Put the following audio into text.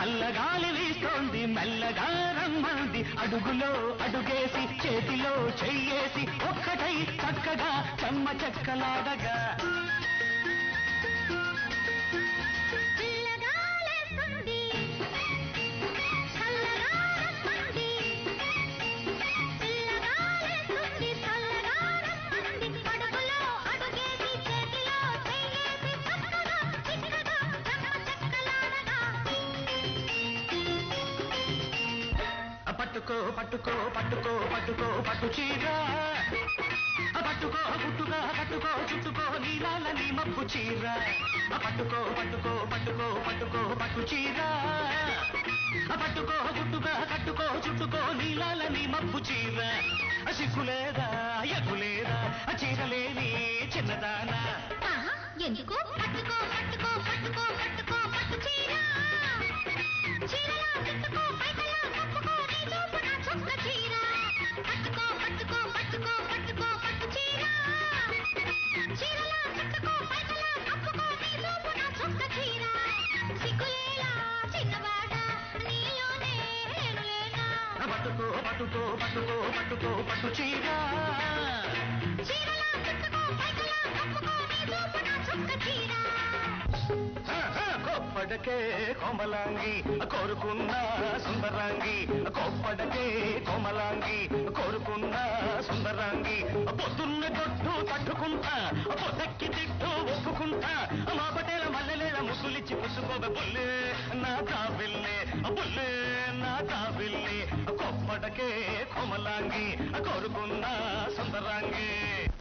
చల్లగాలి వీస్తోంది మెల్లగా రమ్మంది అడుగులో అడుగేసి చేతిలో చెయ్యేసి ఒక్కటై చక్కగా చెమ్మ చెక్కలాడగా పిల్లగాలేస్తుంది చల్లగా రమ్మంది పిల్లగాలేస్తుంది చల్లగా రమ్మంది అడుగులో అడుగేసి చేతిలో చెయ్యేసి చక్కగా చిక్కగా చెమ్మ చెక్కలాడగా ఆ పట్టుకో పట్టుకో పట్టుకో పట్టుకో పట్టు చీర ఆ పట్టుకో గుట్టుగా కట్టుకో చుట్టుకో నీలాల నీ మబ్బు చీర ఆ పట్టుకో పట్టుకో పట్టుకో పట్టుకో పట్టు చీర ఆ పట్టుకో గుట్టుగా కట్టుకో చుట్టుకో నీలాల నీ మబ్బు చీర ఆ సిగ్గులేదా ఎగ్గులేదా ఆ చీరలేని చిన్నదానా ఆహా, ఎందుకు పట్టుకో పట్టుకో పట్టుకో పట్టుకో పట్టు చీర చీరలా చుట్టుకో పైకలా కప్పుకో నీ చూపు నా చొక్క చీర పట్టుకో పట్టుకో పట్టుకో పట్టుకో పట్టు చీర చీరలా చుట్టుకో పైకలా కప్పుకో నీ చూపు నా చొక్క చీర సిగ్గులేలా చిన్నవాడా నీలోనే నేనులేనా ఆ పట్టుకో పట్టుకో పట్టుకో పట్టుకో పట్టు చీర చీరలా చుట్టుకో పైకలా కప్పుకో నీ చూపు నా చొక్క చీర కొప్పడకే కోమలాంగి కోరుకున్న సుందరాంగి కొప్పడకే కోమలాంగి కోరుకున్న సుందరాంగి పొద్దున్న కొట్టు తట్టుకుంటా పొద్దక్కి తిట్టు ఒప్పుకుంటా మా పటేల మల్లెలేల ముసులిచ్చి పుసుకోబె బుల్లే నా తాబిల్లే బుల్లే నా తాబిల్లే కొప్పడకే కోమలాంగి కోరుకున్న సుందరాంగి